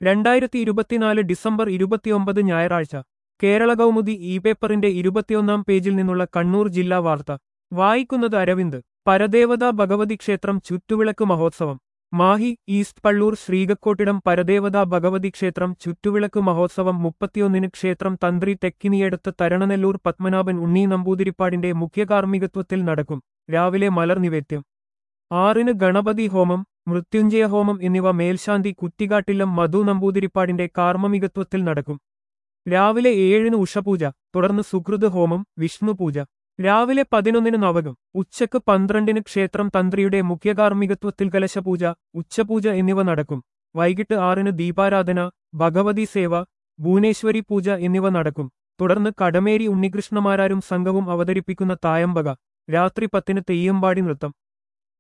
രണ്ടായിരത്തി ഇരുപത്തിനാല് ഡിസംബർ ഇരുപത്തിയൊമ്പത് ഞായറാഴ്ച കേരള കൗമുദി ഇ പേപ്പറിന്റെ ഇരുപത്തിയൊന്നാം പേജിൽ നിന്നുള്ള കണ്ണൂർ ജില്ലാ വാർത്ത വായിക്കുന്നത് അരവിന്ദ് പരദേവതാ ഭഗവതി ക്ഷേത്രം ചുറ്റുവിളക്ക് മഹോത്സവം മാഹി ഈസ്റ്റ് പള്ളൂർ ശ്രീകക്കോട്ടിടം പരദേവതാ ഭഗവതി ക്ഷേത്രം ചുറ്റുവിളക്ക് മഹോത്സവം മുപ്പത്തിയൊന്നിന് ക്ഷേത്രം തന്ത്രി തെക്കിനിയടുത്ത് തരണനെല്ലൂർ പത്മനാഭൻ ഉണ്ണി നമ്പൂതിരിപ്പാടിന്റെ മുഖ്യകാർമ്മികത്വത്തിൽ നടക്കും രാവിലെ മലർ നിവേദ്യം ആറിന് ഗണപതി ഹോമം മൃത്യുഞ്ജയ ഹോമം എന്നിവ മേൽശാന്തി കുറ്റികാട്ടില്ലം മധു നമ്പൂതിരിപ്പാടിന്റെ കാർമ്മമികത്വത്തിൽ നടക്കും രാവിലെ ഏഴിന് ഉഷപൂജ തുടർന്ന് സുഹൃത് ഹോമം വിഷ്ണുപൂജ രാവിലെ പതിനൊന്നിന് നവകം ഉച്ചക്ക് പന്ത്രണ്ടിന് ക്ഷേത്രം തന്ത്രിയുടെ മുഖ്യകാർമ്മികത്വത്തിൽ കലശപൂജ ഉച്ചപൂജ എന്നിവ നടക്കും വൈകിട്ട് ആറിന് ദീപാരാധന ഭഗവതി സേവ ഭുവനേശ്വരി പൂജ എന്നിവ നടക്കും തുടർന്ന് കടമേരി ഉണ്ണികൃഷ്ണമാരാരും സംഘവും അവതരിപ്പിക്കുന്ന തായമ്പക രാത്രി പത്തിന് തെയ്യമ്പാടി നൃത്തം